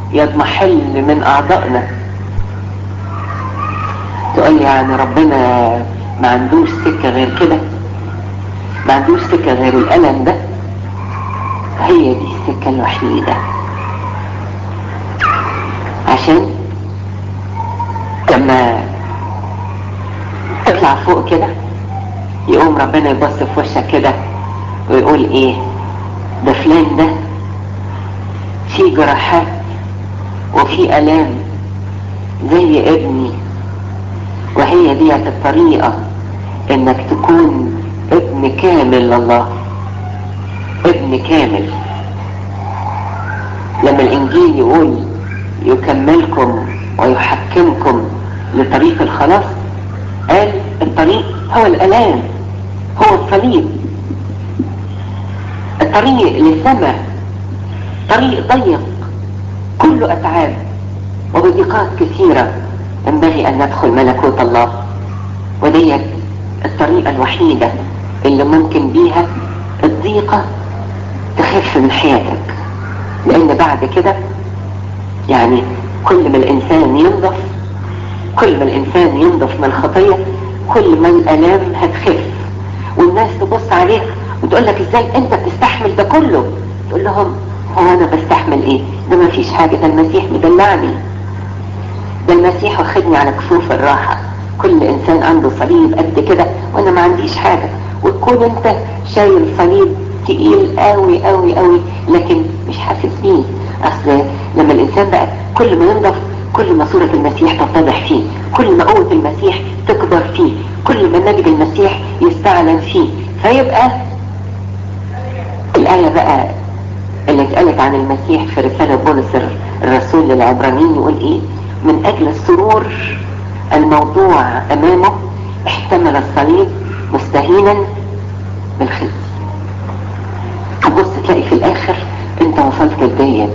يضمحل من اعضائنا تقول لي يعني ربنا ما عندوش سكة غير كده ما عندوش سكة غير الألم ده هي دي السكة الوحيدة عشان لما تطلع فوق كده يقوم ربنا يبص في وشك كده ويقول ايه ده فلان ده في جراحات وفي الام زي ابني وهي ديت الطريقة انك تكون ابن كامل لله ابن كامل لما الانجيل يقول يكملكم ويحكمكم لطريق الخلاص قال الطريق هو الالام هو الصليب الطريق للسماء طريق ضيق كله اتعاب وبضيقات كثيرة ينبغي ان ندخل ملكوت الله وديت الطريقة الوحيدة اللي ممكن بيها الضيقة تخف من حياتك لان بعد كده يعني كل ما الانسان ينضف كل ما الانسان ينضف من الخطية كل ما الالام هتخف والناس تبص عليك وتقول لك ازاي انت بتستحمل ده كله تقول لهم هو انا بستحمل ايه ده ما فيش حاجة ده المسيح مدلعني ده المسيح واخدني على كفوف الراحة كل انسان عنده صليب قد كده وانا ما عنديش حاجة وتكون انت شايل صليب تقيل قوي قوي قوي لكن مش حاسس بيه اصل لما الانسان بقى كل ما ينضف كل ما صورة المسيح تتضح فيه كل ما قوة المسيح تكبر فيه كل ما مجد المسيح يستعلن فيه فيبقى الآية بقى اللي اتقالت عن المسيح في رسالة بولس الرسول للعبرانيين يقول ايه من اجل السرور الموضوع امامه احتمل الصليب مستهينا بالخزي تبص تلاقي في الاخر انت وصلت لديت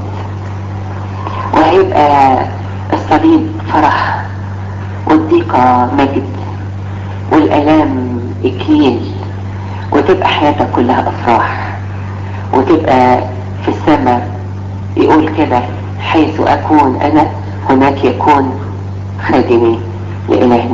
وهيبقى الصليب فرح والضيقة مجد والالام اكليل وتبقى حياتك كلها افراح وتبقى في السماء يقول كده حيث اكون انا هناك يكون خادمي لإلهنا